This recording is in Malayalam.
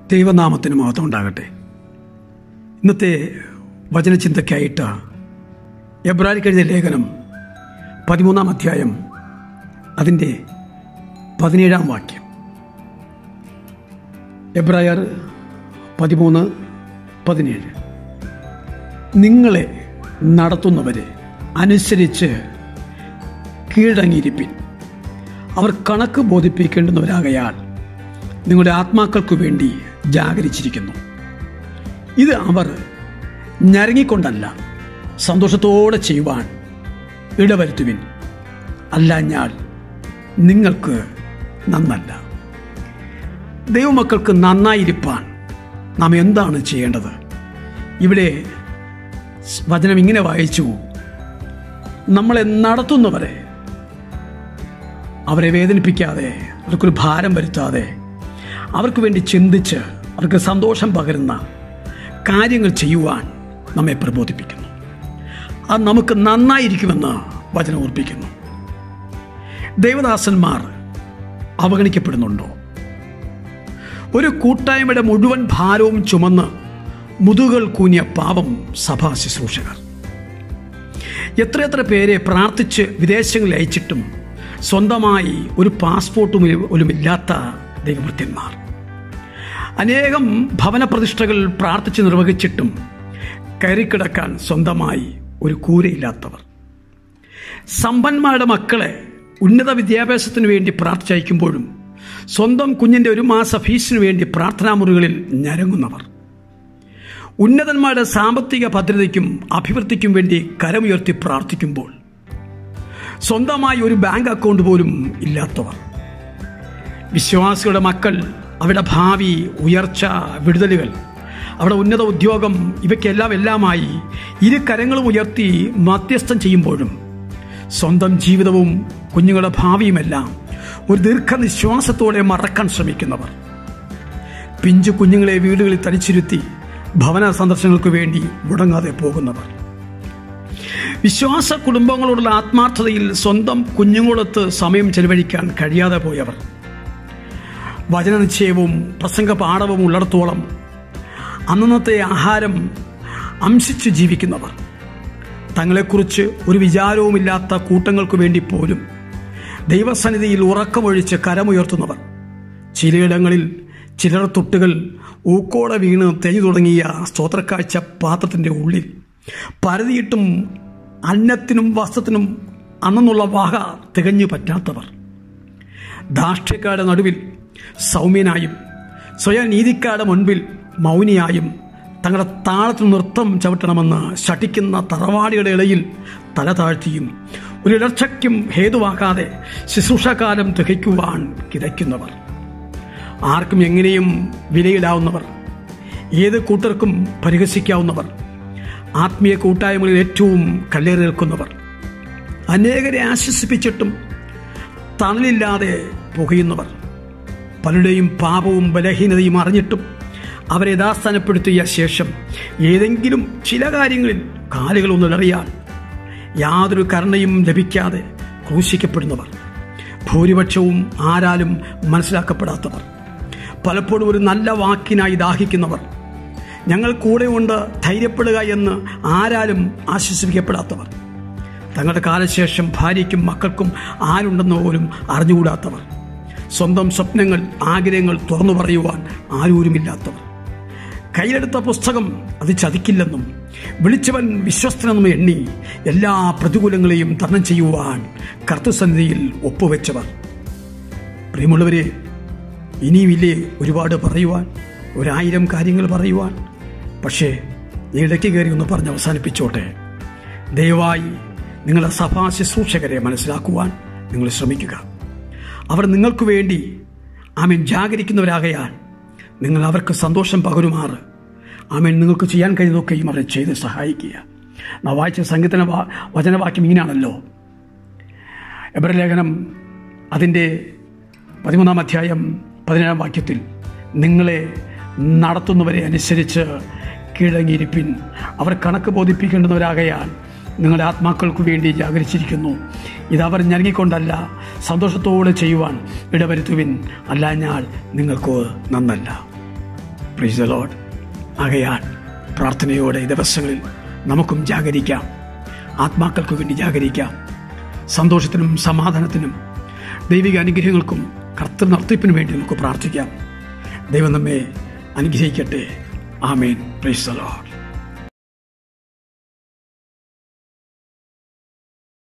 ദൈവനാമത്തിന് മഹത്വം ഉണ്ടാകട്ടെ ഇന്നത്തെ വചനചിന്തയ്ക്കായിട്ട് എബ്രാലിക്കെഴുതിയ ലേഖനം പതിമൂന്നാം അധ്യായം അതിൻ്റെ പതിനേഴാം വാക്യം എബ്രായർ പതിമൂന്ന് പതിനേഴ് നിങ്ങളെ നടത്തുന്നവരെ അനുസരിച്ച് കീഴടങ്ങിയിരിപ്പിൻ അവർ കണക്ക് ബോധിപ്പിക്കേണ്ടുന്നവരാകയാൽ നിങ്ങളുടെ ആത്മാക്കൾക്കു വേണ്ടി ജാഗരിച്ചിരിക്കുന്നു ഇത് അവർ ഞരങ്ങിക്കൊണ്ടല്ല സന്തോഷത്തോടെ ചെയ്യുവാൻ ഇടവരുത്തുവിൻ അല്ലാഞ്ഞാൽ നിങ്ങൾക്ക് നന്നല്ല ദൈവമക്കൾക്ക് നന്നായിരിക്കാൻ നാം എന്താണ് ചെയ്യേണ്ടത് ഇവിടെ വചനം ഇങ്ങനെ വായിച്ചു നമ്മളെ നടത്തുന്നവരെ അവരെ വേദനിപ്പിക്കാതെ അവർക്കൊരു ഭാരം വരുത്താതെ അവർക്ക് വേണ്ടി ചിന്തിച്ച് അവർക്ക് സന്തോഷം പകരുന്ന കാര്യങ്ങൾ ചെയ്യുവാൻ നമ്മെ പ്രബോധിപ്പിക്കുന്നു അത് നമുക്ക് നന്നായിരിക്കുമെന്ന് വചനം ഓർപ്പിക്കുന്നു ദേവദാസന്മാർ അവഗണിക്കപ്പെടുന്നുണ്ടോ ഒരു കൂട്ടായ്മയുടെ മുഴുവൻ ഭാരവും ചുമന്ന് മുതുകൾ കൂനിയ പാവം സഭാ ശുശ്രൂഷകർ എത്രയെത്ര പേരെ പ്രാർത്ഥിച്ച് വിദേശങ്ങളിൽ അയച്ചിട്ടും സ്വന്തമായി ഒരു പാസ്പോർട്ടും പോലുമില്ലാത്ത ദൈവവൃത്യന്മാർ അനേകം ഭവന പ്രതിഷ്ഠകൾ പ്രാർത്ഥിച്ച് നിർവഹിച്ചിട്ടും കയറിക്കിടക്കാൻ സ്വന്തമായി ഒരു കൂരയില്ലാത്തവർ സമ്പന്മാരുടെ മക്കളെ ഉന്നത വിദ്യാഭ്യാസത്തിന് വേണ്ടി പ്രാർത്ഥിച്ചയക്കുമ്പോഴും സ്വന്തം കുഞ്ഞിൻ്റെ ഒരു മാസ ഫീസിന് വേണ്ടി പ്രാർത്ഥനാ മുറികളിൽ ഞരങ്ങുന്നവർ ഉന്നതന്മാരുടെ സാമ്പത്തിക ഭദ്രതയ്ക്കും അഭിവൃദ്ധിക്കും വേണ്ടി കരമുയർത്തി പ്രാർത്ഥിക്കുമ്പോൾ സ്വന്തമായി ഒരു ബാങ്ക് അക്കൗണ്ട് പോലും ഇല്ലാത്തവർ വിശ്വാസികളുടെ മക്കൾ അവരുടെ ഭാവി ഉയർച്ച വിടുതലുകൾ അവിടെ ഉന്നത ഉദ്യോഗം ഇവയ്ക്കെല്ലാം എല്ലാമായി ഇരു കരങ്ങളും ഉയർത്തി മധ്യസ്ഥം ചെയ്യുമ്പോഴും സ്വന്തം ജീവിതവും കുഞ്ഞുങ്ങളുടെ ഭാവിയുമെല്ലാം ഒരു ദീർഘനിശ്വാസത്തോടെ മറക്കാൻ ശ്രമിക്കുന്നവർ പിഞ്ചു കുഞ്ഞുങ്ങളെ വീടുകളിൽ തനിച്ചിരുത്തി ഭവന സന്ദർശനങ്ങൾക്ക് വേണ്ടി മുടങ്ങാതെ പോകുന്നവർ വിശ്വാസ കുടുംബങ്ങളോടുള്ള ആത്മാർത്ഥതയിൽ സ്വന്തം കുഞ്ഞുങ്ങളൊത്ത് സമയം ചെലവഴിക്കാൻ കഴിയാതെ പോയവർ വചന നിശ്ചയവും പ്രസംഗ പാഠവും ഉള്ളിടത്തോളം അന്നന്നത്തെ ആഹാരം അംശിച്ച് ജീവിക്കുന്നവർ തങ്ങളെക്കുറിച്ച് ഒരു വിചാരവുമില്ലാത്ത കൂട്ടങ്ങൾക്ക് വേണ്ടി പോലും ദൈവസന്നിധിയിൽ ഉറക്കമൊഴിച്ച് കരമുയർത്തുന്നവർ ചിലയിടങ്ങളിൽ ചിലർ തൊട്ടുകൾ ഊക്കോടെ വീണ് തെഞ്ഞു തുടങ്ങിയ സ്തോത്രക്കാഴ്ച പാത്രത്തിൻ്റെ ഉള്ളിൽ പരതിയിട്ടും അന്നത്തിനും വസ്ത്രത്തിനും അന്നുള്ള വാഹ തികഞ്ഞു പറ്റാത്തവർ ധാർഷ്ട്യക്കാരുടെ നടുവിൽ സൗമ്യനായും സ്വയം നീതിക്കാരുടെ മുൻപിൽ മൗനിയായും തങ്ങളുടെ താളത്തിൽ നൃത്തം ചവിട്ടണമെന്ന് ശഠിക്കുന്ന തറവാടിയുടെ ഇടയിൽ തല താഴ്ത്തിയും ഒരു ഇടർച്ചയ്ക്കും ഹേതുവാക്കാതെ ശുശ്രൂഷകാലം തികയ്ക്കുവാൻ കിതയ്ക്കുന്നവർ ആർക്കും എങ്ങനെയും വിലയിടാവുന്നവർ ഏത് കൂട്ടർക്കും പരിഹസിക്കാവുന്നവർ ആത്മീയ കൂട്ടായ്മകളിൽ ഏറ്റവും കല്ലേറി നിൽക്കുന്നവർ അനേകരെ ആശ്വസിപ്പിച്ചിട്ടും തണലില്ലാതെ പുകയുന്നവർ പലരുടെയും പാപവും ബലഹീനതയും അറിഞ്ഞിട്ടും അവരെ യഥാസ്ഥാനപ്പെടുത്തിയ ശേഷം ഏതെങ്കിലും ചില കാര്യങ്ങളിൽ കാലുകൾ ഒന്നിലറിയാൻ യാതൊരു കരുണയും ലഭിക്കാതെ ക്രൂശിക്കപ്പെടുന്നവർ ഭൂരിപക്ഷവും ആരാലും മനസ്സിലാക്കപ്പെടാത്തവർ പലപ്പോഴും ഒരു നല്ല വാക്കിനായി ദാഹിക്കുന്നവർ ഞങ്ങൾ കൂടെയുണ്ട് ധൈര്യപ്പെടുക എന്ന് ആരാലും ആശ്വസിപ്പിക്കപ്പെടാത്തവർ തങ്ങളുടെ കാലശേഷം ഭാര്യയ്ക്കും മക്കൾക്കും ആരുണ്ടെന്ന് പോലും അറിഞ്ഞുകൂടാത്തവർ സ്വന്തം സ്വപ്നങ്ങൾ ആഗ്രഹങ്ങൾ തുറന്നു പറയുവാൻ ആരൂരുമില്ലാത്തവർ കയ്യിലെടുത്ത പുസ്തകം അത് ചതിക്കില്ലെന്നും വിളിച്ചവൻ വിശ്വസ്തനെന്നും എണ്ണി എല്ലാ പ്രതികൂലങ്ങളെയും തരണം ചെയ്യുവാൻ കർത്തസന്നിധിയിൽ ഒപ്പുവെച്ചവർ പ്രിയമുള്ളവരെ ഇനിയുമില്ലേ ഒരുപാട് പറയുവാൻ ഒരായിരം കാര്യങ്ങൾ പറയുവാൻ പക്ഷേ നീ ഇടയ്ക്ക് കയറി ഒന്ന് പറഞ്ഞ് അവസാനിപ്പിച്ചോട്ടെ ദയവായി നിങ്ങളുടെ സഭാ ശുശ്രൂഷകരെ മനസ്സിലാക്കുവാൻ നിങ്ങൾ ശ്രമിക്കുക അവർ നിങ്ങൾക്ക് വേണ്ടി ആമൻ ജാഗരിക്കുന്നവരാകയാൽ നിങ്ങൾ അവർക്ക് സന്തോഷം പകരുമാറ് ആമൻ നിങ്ങൾക്ക് ചെയ്യാൻ കഴിയുന്നതൊക്കെയും അവരെ ചെയ്ത് സഹായിക്കുക നാം വായിച്ച സംഗീതന വചനവാക്യം ഇങ്ങനെയാണല്ലോ എബ്രലേഖനം അതിൻ്റെ പതിമൂന്നാം അധ്യായം പതിനേഴാം വാക്യത്തിൽ നിങ്ങളെ നടത്തുന്നവരെ അനുസരിച്ച് കീഴടങ്ങിയിരിപ്പിൻ അവർ കണക്ക് ബോധിപ്പിക്കേണ്ടുന്നവരാകയാൽ നിങ്ങളുടെ ആത്മാക്കൾക്ക് വേണ്ടി ജാഗരിച്ചിരിക്കുന്നു ഇതവർ ഞരങ്ങിക്കൊണ്ടല്ല സന്തോഷത്തോടെ ചെയ്യുവാൻ ഇടവരുത്തുവിൻ അല്ലാഞ്ഞാൽ നിങ്ങൾക്ക് നന്നല്ല പ്രീസ് ദ ലോഡ് ആകയാൽ പ്രാർത്ഥനയോടെ ഈ ദിവസങ്ങളിൽ നമുക്കും ജാഗരിക്കാം ആത്മാക്കൾക്ക് വേണ്ടി ജാഗരിക്കാം സന്തോഷത്തിനും സമാധാനത്തിനും ദൈവിക അനുഗ്രഹങ്ങൾക്കും കർത്തൃ നടത്തിപ്പിനും വേണ്ടി നമുക്ക് പ്രാർത്ഥിക്കാം ദൈവം നമ്മെ അനുഗ്രഹിക്കട്ടെ ആമേൻ പ്രൈസ് ദ ലോഡ്